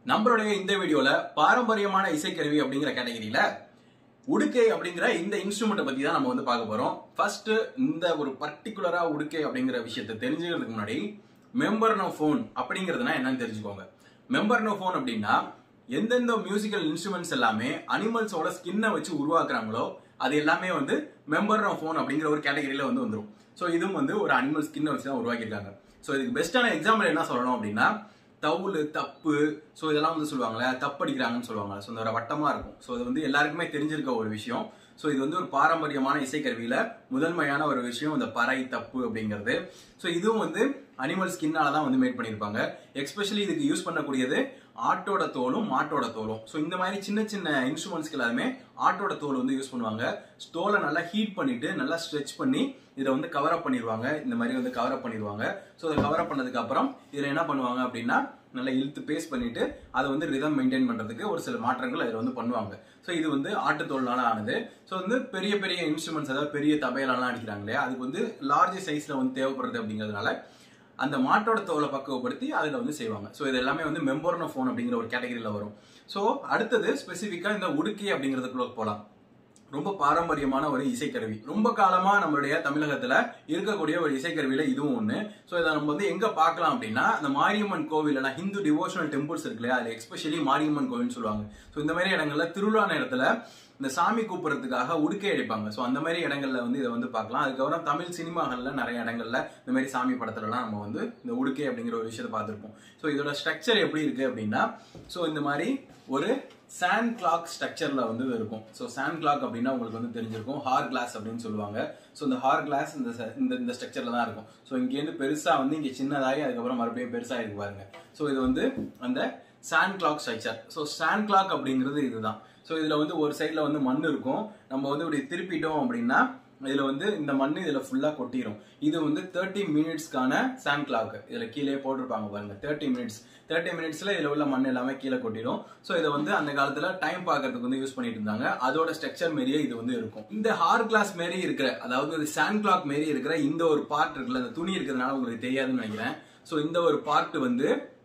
நம்மளுடைய இந்த வீடியோல பாரம்பரியமான இசைக்கருவி அப்படிங்கிற கேட்டகரியில உடுக்கை அப்படிங்கிற இந்த இன்ஸ்ட்ருமெண்ட்டை பத்தி தான் நம்ம வந்து பார்க்க போறோம் ஃபர்ஸ்ட் இந்த ஒரு பர்டிகுலரா உடுக்கை அப்படிங்கிற விஷயத்தை தெரிஞ்சுக்கிறதுக்கு முன்னாடி மெம்பர் நோ ஃபோன் அப்படிங்கிறதுனா என்னன்னு தெரிஞ்சுக்கோங்க மெம்பர் நோ ஃபோன் அப்படின்னா எந்தெந்த மியூசிக்கல் இன்ஸ்ட்ருமெண்ட்ஸ் எல்லாமே அனிமல்ஸோட ஸ்கின்னை வச்சு உருவாக்குறாங்களோ அது எல்லாமே வந்து மெம்பர் நோ ஃபோன் அப்படிங்கிற ஒரு கேட்டகரியில வந்து வந்துடும் ஸோ இதுவும் வந்து ஒரு அனிமல் ஸ்கின்னை வச்சு தான் உருவாக்கியிருக்காங்க ஸோ இதுக்கு பெஸ்ட்டான எக்ஸாம்பிள் என்ன சொல்லணும் அப்படின்னா தவுள் தப்பு ஸோ இதெல்லாம் வந்து சொல்லுவாங்களே தப்படிக்கிறாங்கன்னு சொல்லுவாங்க ஸோ இந்த வட்டமா இருக்கும் ஸோ இது வந்து எல்லாருக்குமே தெரிஞ்சிருக்க ஒரு விஷயம் ஸோ இது வந்து ஒரு பாரம்பரியமான இசைக்கருவியில முதன்மையான ஒரு விஷயம் இந்த பறை தப்பு அப்படிங்கிறது ஸோ இதுவும் வந்து அனிமல் ஸ்கின்னால தான் வந்து மேட் பண்ணியிருப்பாங்க எக்ஸ்பெஷலி இதுக்கு யூஸ் பண்ணக்கூடியது ஆட்டோட தோலும் மாட்டோட தோலும் ஸோ இந்த மாதிரி சின்ன சின்ன இன்ஸ்ட்ருமெண்ட்ஸ்க்கு எல்லாமே ஆட்டோட தோல் வந்து யூஸ் பண்ணுவாங்க தோலை நல்லா ஹீட் பண்ணிட்டு நல்லா ஸ்ட்ரெச் பண்ணி இதை வந்து கவர் அப் பண்ணிடுவாங்க இந்த மாதிரி வந்து கவர் அப் பண்ணிடுவாங்க ஸோ அதை கவர் அப் பண்ணதுக்கு அப்புறம் இதில் என்ன பண்ணுவாங்க அப்படின்னா நல்லா இழுத்து பேஸ்ட் பண்ணிட்டு அதை வந்து ரிதம் மெயின்டைன் பண்றதுக்கு ஒரு சில மாற்றங்கள் அதில் வந்து பண்ணுவாங்க ஸோ இது வந்து ஆட்டுத்தோல்னால ஆனது ஸோ வந்து பெரிய பெரிய இன்ஸ்ட்ருமெண்ட்ஸ் அதாவது பெரிய தபையெல்லாம் அடிக்கிறாங்க இல்லையா அதுக்கு வந்து லார்ஜ் சைஸ்ல வந்து தேவைப்படுறது அப்படிங்கிறதுனால அந்த மாட்டோட தோலை பக்குவப்படுத்தி அதில் வந்து செய்வாங்க ஸோ இது எல்லாமே வந்து மெம்பர்னோ ஃபோன் அப்படிங்கிற ஒரு கேட்டகரியில் வரும் ஸோ அடுத்தது ஸ்பெசிஃபிக்காக இந்த உடுக்கி அப்படிங்கிறதுக்குள்ள போகலாம் ரொம்ப பாரம்பரியமான ஒரு இசைக்கருவி ரொம்ப காலமா நம்மளுடைய தமிழகத்துல இருக்கக்கூடிய ஒரு இசைக்கருவியில இதுவும் ஒண்ணு ஸோ இதை நம்ம வந்து எங்க பார்க்கலாம் அப்படின்னா அந்த மாரியம்மன் கோவில் ஹிந்து டிவோஷனல் டெம்பிள்ஸ் இருக்கு இல்லையா அதுல எஸ்பெஷலி மாரியம்மன் கோவில்னு சொல்லுவாங்க ஸோ இந்த மாதிரி இடங்கள்ல திருவிழா நேரத்துல இந்த சாமி கூப்பிடுறதுக்காக உடுக்கை அடிப்பாங்க ஸோ அந்த மாதிரி இடங்கள்ல வந்து இதை வந்து பார்க்கலாம் அதுக்கப்புறம் தமிழ் சினிமாக்கள்ல நிறைய இடங்கள்ல இந்த மாதிரி சாமி படத்துலலாம் நம்ம வந்து இந்த உடுக்கை அப்படிங்கிற ஒரு விஷயத்தை பார்த்துருப்போம் ஸோ இதோட ஸ்ட்ரக்சர் எப்படி இருக்கு அப்படின்னா ஸோ இந்த மாதிரி ஒரு சாண்ட் கிளாக் ஸ்ட்ரக்சர்ல வந்து இருக்கும் ஸோ சாண்ட் கிளாக் அப்படின்னா உங்களுக்கு வந்து தெரிஞ்சிருக்கும் ஹார் கிளாஸ் அப்படின்னு சொல்லுவாங்க ஸோ இந்த ஹார் கிளாஸ் இந்த ச- இந்த இந்த ஸ்ட்ரக்சர்ல தான் இருக்கும் ஸோ இங்கேருந்து பெருசா வந்து இங்க சின்னதாகி அதுக்கப்புறம் மறுபடியும் பெருசா இருக்கு பாருங்க ஸோ இது வந்து அந்த sand clock structure so sand clock அப்படிங்கிறது இதுதான் ஸோ இதுல வந்து ஒரு சைட்ல வந்து மண் இருக்கும் நம்ம வந்து இப்படி திருப்பிட்டோம் அப்படின்னா இதுல வந்து இந்த மண் இதுல ஃபுல்லா கொட்டிரும் இது வந்து தேர்ட்டி மினிட்ஸ்க்கான சாண்ட் கிளாக் இதுல கீழே போட்டிருப்பாங்க பாருங்க தேர்ட்டி மினிட்ஸ் தேர்ட்டி மினிட்ஸ்ல இதுல உள்ள மண் எல்லாமே கீழே கொட்டிடும் ஸோ இதை வந்து அந்த காலத்துல டைம் பார்க்கறதுக்கு வந்து யூஸ் பண்ணிட்டு இருந்தாங்க அதோட ஸ்ட்ரக்சர் மாரியே இது வந்து இருக்கும் இந்த ஹார் கிளாஸ் மாரி இருக்கிற அதாவது இந்த சாண்ட் கிளாக் மாரி இருக்கிற இந்த ஒரு பார்ட் இருக்குல்ல அந்த துணி இருக்கிறதுனால உங்களுக்கு தெரியாதுன்னு நினைக்கிறேன் ஸோ இந்த ஒரு பார்ட் வந்து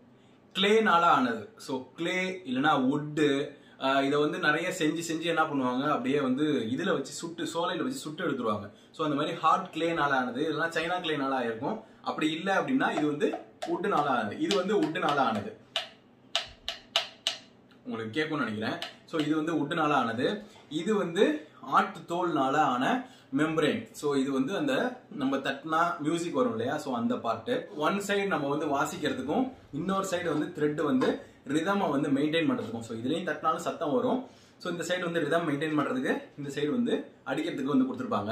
கிளேனால ஆனது ஸோ கிளே இல்லைன்னா வுட்டு இதை வந்து நிறைய செஞ்சு செஞ்சு என்ன பண்ணுவாங்க அப்படியே வந்து இதுல வச்சு சுட்டு சோலையில வச்சு சுட்டு எடுத்துருவாங்க ஸோ அந்த மாதிரி ஹார்ட் கிளேனால ஆனது இல்லைன்னா சைனா கிளேனால ஆயிருக்கும் அப்படி இல்லை அப்படின்னா இது வந்து வுட்டுனால ஆனது இது வந்து வுட்டுனால ஆனது உங்களுக்கு கேட்கும்னு நினைக்கிறேன் ஸோ இது வந்து வுட்டுனால ஆனது இது வந்து ஆட்டு தோல்னால ஆன மெம்பரேன் ஸோ இது வந்து அந்த நம்ம தட்டினா மியூசிக் வரும் இல்லையா ஸோ அந்த பார்ட்டு ஒன் சைடு நம்ம வந்து வாசிக்கிறதுக்கும் இன்னொரு சைடு வந்து த்ரெட் வந்து ரிதமை வந்து மெயின்டைன் பண்றதுக்கும் ஸோ இதுலயும் தட்டினாலும் சத்தம் வரும் ஸோ இந்த சைடு வந்து ரிதம் மெயின்டைன் பண்றதுக்கு இந்த சைடு வந்து அடிக்கிறதுக்கு வந்து கொடுத்துருப்பாங்க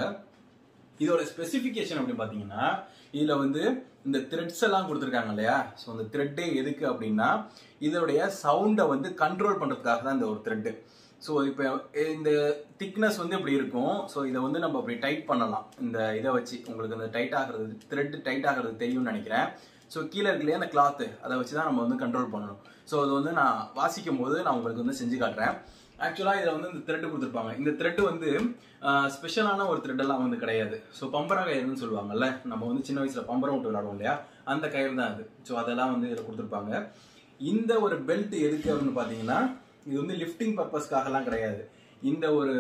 இதோட ஸ்பெசிஃபிகேஷன் அப்படி பார்த்தீங்கன்னா இதில் வந்து இந்த த்ரெட்ஸ் எல்லாம் கொடுத்துருக்காங்க இல்லையா ஸோ அந்த த்ரெட்டே எதுக்கு அப்படின்னா இதோடைய சவுண்டை வந்து கண்ட்ரோல் பண்ணுறதுக்காக தான் இந்த ஒரு த்ரெட்டு ஸோ இப்போ இந்த திக்னஸ் வந்து இப்படி இருக்கும் ஸோ இதை வந்து நம்ம அப்படி டைட் பண்ணலாம் இந்த இதை வச்சு உங்களுக்கு அந்த டைட் ஆகிறது த்ரெட் டைட் ஆகிறது தெரியும்னு நினைக்கிறேன் ஸோ கீழே இருக்கு இல்லையா அந்த கிளாத்து அதை வச்சு தான் நம்ம வந்து கண்ட்ரோல் பண்ணணும் ஸோ அது வந்து நான் வாசிக்கும் போது நான் உங்களுக்கு வந்து செஞ்சு காட்டுறேன் ஆக்சுவலாக இதில் வந்து இந்த த்ரெட் கொடுத்துருப்பாங்க இந்த த்ரெட் வந்து ஸ்பெஷலான ஒரு thread எல்லாம் வந்து கிடையாது ஸோ பம்பர கயிறுன்னு சொல்லுவாங்கல்ல நம்ம வந்து சின்ன வயசில் பம்பரம் விட்டு விளாடுவோம் இல்லையா அந்த கயிறு தான் அது ஸோ அதெல்லாம் வந்து இதில் கொடுத்துருப்பாங்க இந்த ஒரு பெல்ட் எதுக்கு அப்படின்னு பார்த்தீங்கன்னா இது வந்து லிஃப்டிங் பர்பஸ்க்காகலாம் கிடையாது இந்த ஒரு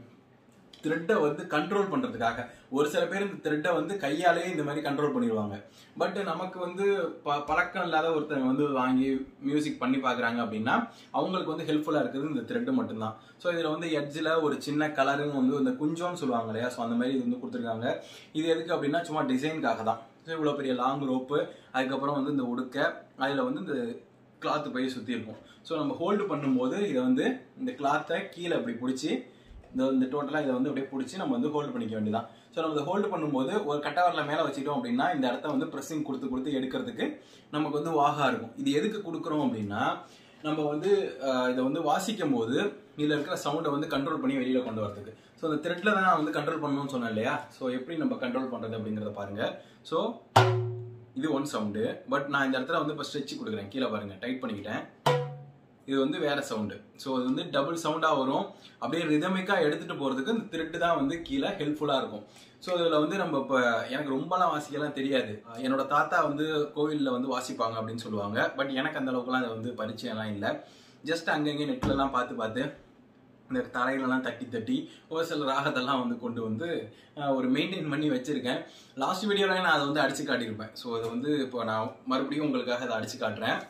த்ரெட்டை வந்து கண்ட்ரோல் பண்றதுக்காக ஒரு சில பேர் இந்த த்ரெட்டை வந்து கையாலேயே இந்த மாதிரி கண்ட்ரோல் பண்ணிடுவாங்க பட் நமக்கு வந்து ப- பழக்கம் இல்லாத ஒருத்தங்க வந்து வாங்கி மியூசிக் பண்ணி பார்க்குறாங்க அப்படின்னா அவங்களுக்கு வந்து ஹெல்ப்ஃபுல்லாக இருக்கிறது இந்த த்ரெட்டு மட்டும்தான் ஸோ இதில் வந்து எட்ஜில் ஒரு சின்ன கலரும் வந்து இந்த குஞ்சோன்னு சொல்லுவாங்க இல்லையா ஸோ அந்த மாதிரி இது வந்து கொடுத்துருக்காங்க இது எதுக்கு அப்படின்னா சும்மா டிசைனுக்காக தான் ஸோ இவ்வளோ பெரிய லாங் ரோப்பு அதுக்கப்புறம் வந்து இந்த உடுக்க அதில் வந்து இந்த கிளாத்து போய் சுற்றி இருக்கும் ஸோ நம்ம ஹோல்டு பண்ணும்போது இதை வந்து இந்த கிளாத்தை கீழே அப்படி பிடிச்சி இந்த இந்த டோட்டலாக இதை வந்து அப்படியே பிடிச்சி நம்ம வந்து ஹோல்டு பண்ணிக்க வேண்டியதான் ஸோ நம்ம இதை ஹோல்டு பண்ணும்போது ஒரு கட்டவரில் மேலே வச்சுட்டோம் அப்படின்னா இந்த இடத்த வந்து ப்ரெஸ்ஸிங் கொடுத்து கொடுத்து எடுக்கிறதுக்கு நமக்கு வந்து வாகா இருக்கும் இது எதுக்கு கொடுக்குறோம் அப்படின்னா நம்ம வந்து அஹ், இதை வந்து வாசிக்கும் போது இதில் இருக்கிற சவுண்டை வந்து கண்ட்ரோல் பண்ணி வெளியில் கொண்டு வரதுக்கு ஸோ அந்த த்ரெட்டில் தான் நான் வந்து கண்ட்ரோல் பண்ணணும்னு சொன்னேன் இல்லையா ஸோ எப்படி நம்ம கண்ட்ரோல் பண்ணுறது அப்படிங்கிறத பாருங்க ஸோ இது ஒன் சவுண்டு பட் நான் இந்த இடத்துல வந்து இப்போ ஸ்ட்ரெச் கொடுக்குறேன் கீழே பாருங்க டைட் பண்ணிக்கிட்டேன் இது வந்து வேற சவுண்டு ஸோ இது வந்து டபுள் சவுண்டாக வரும் அப்படியே ரிதமிக்காக எடுத்துகிட்டு போகிறதுக்கு இந்த திருட்டு தான் வந்து கீழே ஹெல்ப்ஃபுல்லாக இருக்கும் ஸோ இதில் வந்து நம்ம இப்போ எனக்கு ரொம்பலாம் வாசிக்கலாம் தெரியாது என்னோட தாத்தா வந்து கோவிலில் வந்து வாசிப்பாங்க அப்படின்னு சொல்லுவாங்க பட் எனக்கு அந்த அளவுக்குலாம் அது வந்து பரிச்சயம்லாம் இல்லை ஜஸ்ட் அங்கங்கே நெட்லலாம் பார்த்து பார்த்து இந்த தரையிலலாம் தட்டி தட்டி ஒரு சில ராகத்தெல்லாம் வந்து கொண்டு வந்து அஹ், ஒரு மெயின்டைன் பண்ணி வச்சிருக்கேன் லாஸ்ட் வீடியோவில் நான் அதை வந்து அடிச்சு காட்டியிருப்பேன் ஸோ அதை வந்து இப்போ நான் மறுபடியும் உங்களுக்காக அதை அடிச்சு காட்டுறேன்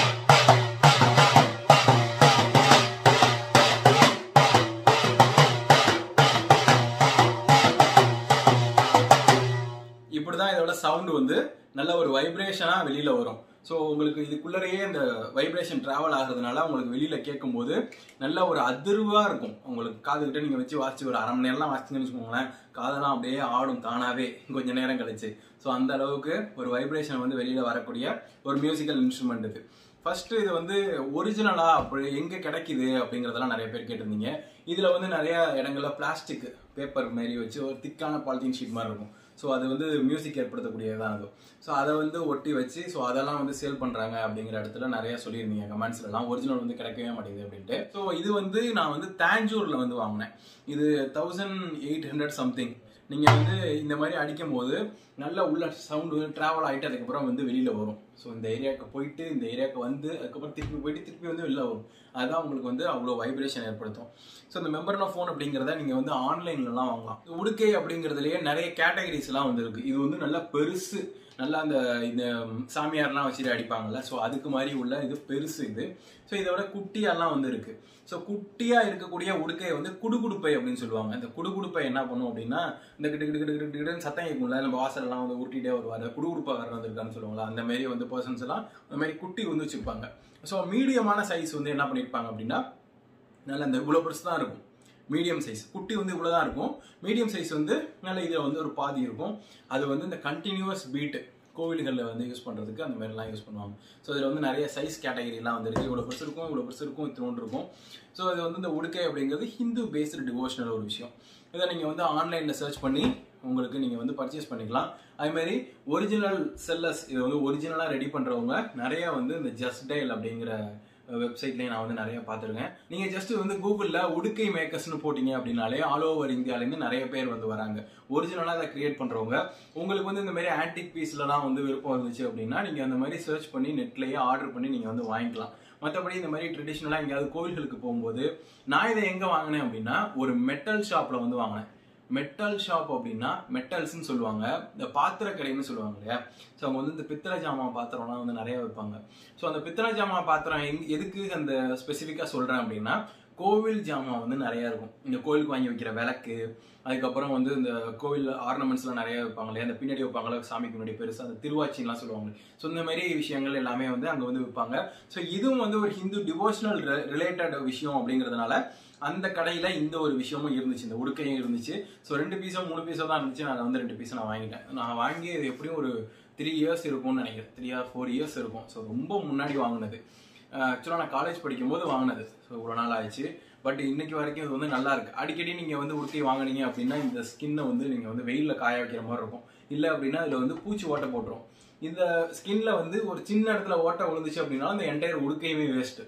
இப்படிதான் இதோட சவுண்ட் வந்து நல்ல ஒரு வைப்ரேஷனா வெளியில வரும் ஸோ உங்களுக்கு இதுக்குள்ளரையே இந்த வைப்ரேஷன் டிராவல் ஆகுறதுனால உங்களுக்கு வெளியில கேட்கும்போது நல்ல ஒரு அதிர்வா இருக்கும் உங்களுக்கு காதுகிட்ட நீங்க வச்சு வாசிச்சு ஒரு அரை மணி நேரம்லாம் வாசிச்சுன்னு வச்சுக்கோங்களேன் காதெல்லாம் அப்படியே ஆடும் தானாவே கொஞ்ச நேரம் கழிச்சு ஸோ அந்த அளவுக்கு ஒரு வைப்ரேஷன் வந்து வெளியில வரக்கூடிய ஒரு மியூசிக்கல் இன்ஸ்ட்ருமெண்ட் இது ஃபர்ஸ்ட் இது வந்து ஒரிஜினலா அப்படி எங்க கிடைக்குது அப்படிங்கறதெல்லாம் நிறைய பேர் கேட்டிருந்தீங்க இதுல வந்து நிறைய இடங்கள்ல பிளாஸ்டிக் பேப்பர் மாதிரி வச்சு ஒரு திக்கான பாலித்தீன் ஷீட் மாதிரி இருக்கும் ஸோ அது வந்து மியூசிக் ஏற்படுத்தக்கூடியதான் அது ஸோ அதை வந்து ஒட்டி வச்சு ஸோ அதெல்லாம் வந்து சேல் பண்றாங்க அப்படிங்கிற இடத்துல நிறைய சொல்லியிருந்தீங்க கமெண்ட்ஸ்ல எல்லாம் ஒரிஜினல் வந்து கிடைக்கவே மாட்டேங்குது அப்படின்ட்டு ஸோ இது வந்து நான் வந்து தாஞ்சூர்ல வந்து வாங்கினேன் இது தௌசண்ட் எயிட் ஹண்ட்ரட் சம்திங் நீங்க வந்து இந்த மாதிரி அடிக்கும் போது நல்ல உள்ள சவுண்ட் வந்து டிராவல் ஆகிட்டு அதுக்கப்புறம் வந்து வெளியில வரும் ஸோ இந்த ஏரியாவுக்கு போயிட்டு இந்த ஏரியாவுக்கு வந்து அதுக்கப்புறம் திருப்பி போயிட்டு திருப்பி வந்து வெளில வரும் அதுதான் உங்களுக்கு வந்து அவ்வளோ வைப்ரேஷன் ஏற்படுத்தும் ஸோ இந்த மெம்பர் ஆஃப் ஃபோன் அப்படிங்கிறத நீங்கள் வந்து ஆன்லைன்லலாம் வாங்கலாம் உடுக்கை அப்படிங்கிறதுலயே நிறைய கேட்டகரிஸ்லாம் வந்து இருக்கு இது வந்து நல்லா பெருசு நல்லா அந்த இந்த சாமியார்லாம் வச்சுட்டு அடிப்பாங்கல்ல ஸோ அதுக்கு மாதிரி உள்ள இது பெருசு இது ஸோ இதை விட குட்டியாலாம் வந்து இருக்கு ஸோ குட்டியா இருக்கக்கூடிய உடுக்கையை வந்து குடுகுடுப்பை அப்படின்னு சொல்லுவாங்க இந்த குடுகுடுப்பை என்ன பண்ணும் அப்படின்னா இந்த கிட்டு கிட்டு கிட்டு கிட்டு கிட்டுன்னு சத்தம் கேட்கும்ல நம்ம வாசலெல்லாம் வந்து உருட்டிட்டே வருவார் குடுகுடுப்பா வர்றது இருக்கான்னு சொல்லுவாங்களா அந்த மாதிரி வந்து பர்சன்ஸ் எல்லாம் அந்த மாதிரி குட்டி வந்து வச்சிருப்பாங்க ஸோ மீடியமான சைஸ் வந்து என்ன பண்ணியிருப்பாங்க அப்படின்னா நல்ல இந்த இவ்வளோ பெருசு தான் இருக்கும் மீடியம் சைஸ் குட்டி வந்து இவ்வளோ தான் இருக்கும் மீடியம் சைஸ் வந்து நல்ல இதில் வந்து ஒரு பாதி இருக்கும் அது வந்து இந்த கண்டினியூஸ் பீட்டு கோவில்களில் வந்து யூஸ் பண்ணுறதுக்கு அந்த மாதிரிலாம் யூஸ் பண்ணுவாங்க ஸோ இதில் வந்து நிறைய சைஸ் கேட்டகரிலாம் வந்து இருக்குது இவ்வளோ பெருசு இருக்கும் இவ்வளோ பெருசு இருக்கும் இத்தினோண்டு இருக்கும் ஸோ இது வந்து இந்த உடுக்கை அப்படிங்கிறது ஹிந்து பேஸ்டு டிவோஷனல் ஒரு விஷயம் இதை நீங்கள் வந்து ஆன்லைனில் சர்ச் பண்ணி உங்களுக்கு நீங்கள் வந்து பர்ச்சேஸ் பண்ணிக்கலாம் அதே மாதிரி ஒரிஜினல் செல்லர்ஸ் இது வந்து ஒரிஜினலாக ரெடி பண்ணுறவங்க நிறைய வந்து இந்த ஜஸ்ட் டைல் அப்படிங்கிற வெப்சைட்லேயே நான் வந்து நிறைய பார்த்துருக்கேன் நீங்கள் ஜஸ்ட் வந்து கூகுளில் உடுக்கை மேக்கர்ஸ்னு போட்டிங்க அப்படின்னாலே ஆல் ஓவர் இந்தியாவிலேருந்து நிறைய பேர் வந்து வராங்க ஒரிஜினலாக அதை கிரியேட் பண்ணுறவங்க உங்களுக்கு வந்து இந்த மாதிரி ஆன்டிக் பீஸ்லலாம் வந்து விருப்பம் இருந்துச்சு அப்படின்னா நீங்கள் அந்த மாதிரி சர்ச் பண்ணி நெட்லேயே ஆர்டர் பண்ணி நீங்கள் வந்து வாங்கிக்கலாம் மற்றபடி இந்த மாதிரி ட்ரெடிஷ்னலாக எங்கேயாவது கோவில்களுக்கு போகும்போது நான் இதை எங்கே வாங்கினேன் அப்படின்னா ஒரு மெட்டல் ஷாப்பில் வந்து வாங்கினேன் மெட்டல் ஷாப் அப்படின்னா மெட்டல்ஸ்னு சொல்லுவாங்க இந்த பாத்திர கடைன்னு சொல்லுவாங்க இல்லையா ஸோ அவங்க வந்து இந்த பித்தளை ஜாமான் பாத்திரம்லாம் வந்து நிறைய வைப்பாங்க ஸோ அந்த பித்தளை ஜாமான் பாத்திரம் எங் எதுக்கு அந்த ஸ்பெசிஃபிக்காக சொல்கிறேன் அப்படின்னா கோவில் ஜாமான் வந்து நிறைய இருக்கும் இந்த கோவிலுக்கு வாங்கி வைக்கிற விளக்கு அதுக்கப்புறம் வந்து இந்த கோவில் ஆர்னமெண்ட்ஸ்லாம் நிறைய வைப்பாங்க இல்லையா அந்த பின்னாடி வைப்பாங்களா சாமிக்கு முன்னாடி பெருசா அந்த திருவாச்சின்லாம் சொல்லுவாங்க ஸோ இந்த மாதிரி விஷயங்கள் எல்லாமே வந்து அங்கே வந்து விற்பாங்க ஸோ இதுவும் வந்து ஒரு ஹிந்து டிவோஷனல் ரிலேட்டட் விஷயம் அப்படிங்கிறதுனால அந்த கடையில் இந்த ஒரு விஷயமும் இருந்துச்சு இந்த உடுக்கையும் இருந்துச்சு ஸோ ரெண்டு பீஸோ மூணு பீஸோ தான் இருந்துச்சு நான் வந்து ரெண்டு பீஸை நான் வாங்கிட்டேன் நான் வாங்கி இது எப்படியும் ஒரு த்ரீ இயர்ஸ் இருக்கும்னு நினைக்கிறேன் த்ரீ ஆர் ஃபோர் இயர்ஸ் இருக்கும் ஸோ ரொம்ப முன்னாடி வாங்கினது ஆக்சுவலாக நான் காலேஜ் படிக்கும்போது வாங்கினது ஸோ இவ்வளோ நாள் ஆயிடுச்சு பட் இன்னைக்கு வரைக்கும் இது வந்து நல்லா இருக்கு அடிக்கடி நீங்கள் வந்து உடுத்தி வாங்குனீங்க அப்படின்னா இந்த ஸ்கின்னை வந்து நீங்கள் வந்து வெயிலில் காய வைக்கிற மாதிரி இருக்கும் இல்லை அப்படின்னா இதில் வந்து பூச்சி ஓட்டை போட்டுரும் இந்த ஸ்கின்ல வந்து ஒரு சின்ன இடத்துல ஓட்டை விழுந்துச்சு அப்படின்னா அந்த என்டையர் உடுக்கையுமே வேஸ்ட்டு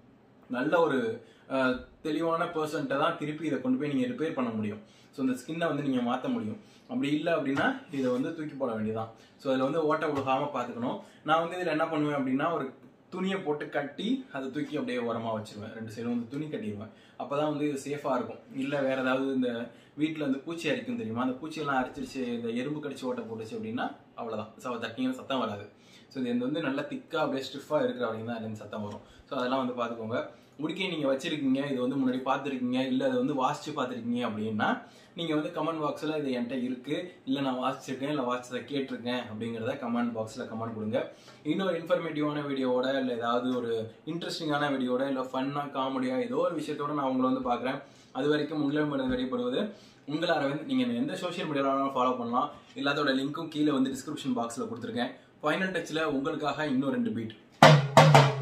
நல்ல ஒரு அஹ், தெளிவான பர்சன்ட்டை தான் திருப்பி இதை கொண்டு போய் நீங்கள் ரிப்பேர் பண்ண முடியும் ஸோ இந்த ஸ்கின்னை வந்து நீங்கள் மாற்ற முடியும் அப்படி இல்லை அப்படின்னா இதை வந்து தூக்கி போட வேண்டியதான் ஸோ அதில் வந்து ஓட்டை விழுகாமல் பார்த்துக்கணும் நான் வந்து இதில் என்ன பண்ணுவேன் அப்படின்னா ஒரு துணியை போட்டு கட்டி அதை தூக்கி அப்படியே உரமாக வச்சிருவேன் ரெண்டு சைடும் வந்து துணி கட்டிடுவேன் அப்போ தான் வந்து இது சேஃபாக இருக்கும் இல்லை வேற ஏதாவது இந்த வீட்டில் வந்து பூச்சி அரிக்கும் தெரியுமா அந்த பூச்சியெல்லாம் அரிச்சிருச்சு இந்த எறும்பு கடிச்சு ஓட்டை போட்டுச்சு அப்படின்னா அவ்வளோதான் ஸோ தட்டிங்கன்னா சத்தம் வராது ஸோ இது வந்து நல்லா திக்காக அப்படியே ஸ்டிஃபாக இருக்கிற வரைக்கும் தான் அதுலேருந்து சத்தம் வரும் ஸோ அதெல்லாம் வந்து பார்த்துக்கோங்க முடிக்கை நீங்கள் வச்சிருக்கீங்க இது வந்து முன்னாடி பார்த்துருக்கீங்க இல்லை அதை வந்து வாசிச்சு பார்த்துருக்கீங்க அப்படின்னா நீங்கள் வந்து கமெண்ட் பாக்ஸில் இது என்கிட்ட இருக்குது இல்லை நான் வாசிச்சிருக்கேன் இல்லை வாசிச்சதை கேட்டிருக்கேன் அப்படிங்கிறத கமெண்ட் பாக்ஸில் கமெண்ட் கொடுங்க இன்னொரு இன்ஃபர்மேட்டிவான வீடியோவோட இல்லை ஏதாவது ஒரு இன்ட்ரெஸ்டிங்கான வீடியோட இல்லை ஃபன்னாக காமெடியாக ஏதோ ஒரு விஷயத்தோட நான் உங்களை வந்து பார்க்குறேன் அது வரைக்கும் உங்களிடம் வெளிப்படுவது உங்கள் அரவிந்த் நீங்கள் எந்த சோஷியல் மீடியாவில் ஃபாலோ பண்ணலாம் எல்லாத்தோட லிங்க்கும் கீழே வந்து டிஸ்கிரிப்ஷன் பாக்ஸில் கொடுத்துருக்கேன் ஃபைனல் டச்சில் உங்களுக்காக இன்னும் ரெண்டு பீட்